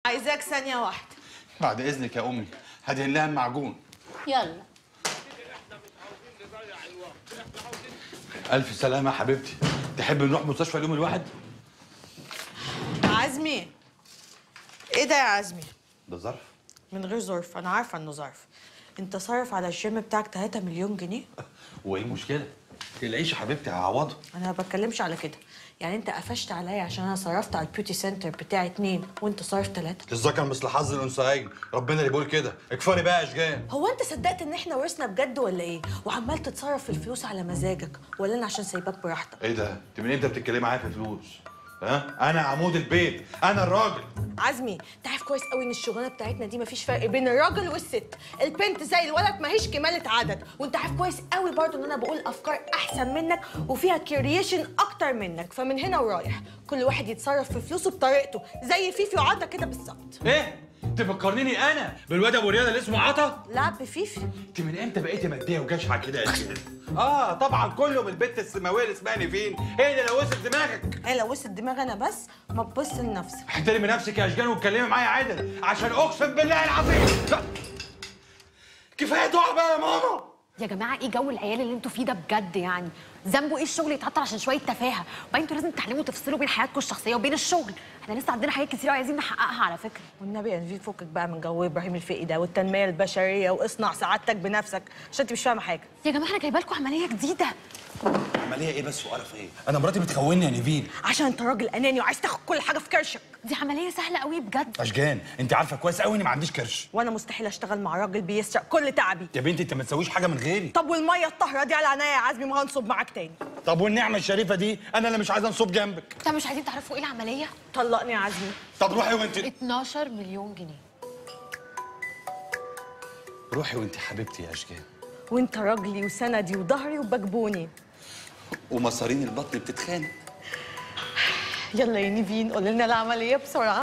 عايزاك ثانيه واحده بعد اذنك يا امي هدهن لها المعجون يلا الف سلامه يا حبيبتي تحب نروح مستشفى اليوم الواحد عزمي ايه ده يا عزمي ده ظرف من غير ظرف انا عارفه انه ظرف انت صارف على الجيم بتاعك 3 مليون جنيه وايه المشكله تقلقيش يا حبيبتي هعوضه انا ما بتكلمش على كده يعني انت قفشت عليا عشان انا صرفت على البيوتي سنتر بتاعي اتنين وانت صارف ثلاثة الذكر مثل حظ الانثيين ربنا اللي بيقول كده اكفري بقى يا اشجان هو انت صدقت ان احنا ورثنا بجد ولا ايه وعمال تتصرف في الفلوس على مزاجك ولا انا عشان سايباك براحتك ايه ده انت من امتى بتتكلمي معايا في فلوس ها انا عمود البيت انا الراجل عزمي انت عارف كويس قوي ان الشغلانه بتاعتنا دي مفيش فرق بين الراجل والست البنت زي الولد ماهيش كمالة عدد وانت عارف كويس قوي برضو ان انا بقول افكار احسن منك وفيها كرييشن اكتر منك فمن هنا ورايح كل واحد يتصرف في فلوسه بطريقته زي فيفي وعطا كده بالظبط ايه تفكرنيني انا بالواد ابو رياض اللي اسمه عطا لعب بفيفي انت من امتى بقيتي ماديه وجشعه كده يا اشجان اه طبعا كله من البت السماويه اللي اسمها نيفين هي اللي لوثت دماغك هي لو وسط دماغ انا بس ما تبص لنفسك احترمي نفسك يا اشجان واتكلمي معايا عدل عشان اقسم بالله العظيم لا. كفايه دعاء بقى يا ماما يا جماعه ايه جو العيال اللي انتوا فيه ده بجد يعني ذنبه ايه الشغل يتعطل عشان شويه تفاهه وبعدين انتوا لازم تتعلموا تفصلوا بين حياتكم الشخصيه وبين الشغل احنا لسه عندنا حاجات كتير قوي عايزين نحققها على فكره والنبي يا نفيد فكك بقى من جو ابراهيم الفقي ده والتنميه البشريه واصنع سعادتك بنفسك عشان انت مش فاهمه حاجه يا جماعه انا جايبه لكم عمليه جديده عمليه ايه بس وقرف ايه انا مراتي بتخوني يا نيفين عشان انت راجل اناني وعايز تاخد كل حاجه في كرشك دي عمليه سهله قوي بجد اشجان انت عارفه كويس قوي اني ما عنديش كرش وانا مستحيل اشتغل مع راجل بيسرق كل تعبي يا بنتي انت ما تسويش حاجه من غيري طب والميه الطاهره دي على عينيا يا عزمي ما هنصب معاك تاني طب والنعمه الشريفه دي انا اللي مش عايز انصب جنبك طب مش عايزين تعرفوا ايه العمليه طلقني يا عزمي طب روحي وانت 12 مليون جنيه روحي وانت حبيبتي يا اشجان وانت راجلي وسندي وظهري وبجبوني ومصارين البطن بتتخانق يلا يا نيفين قول لنا العمليه بسرعه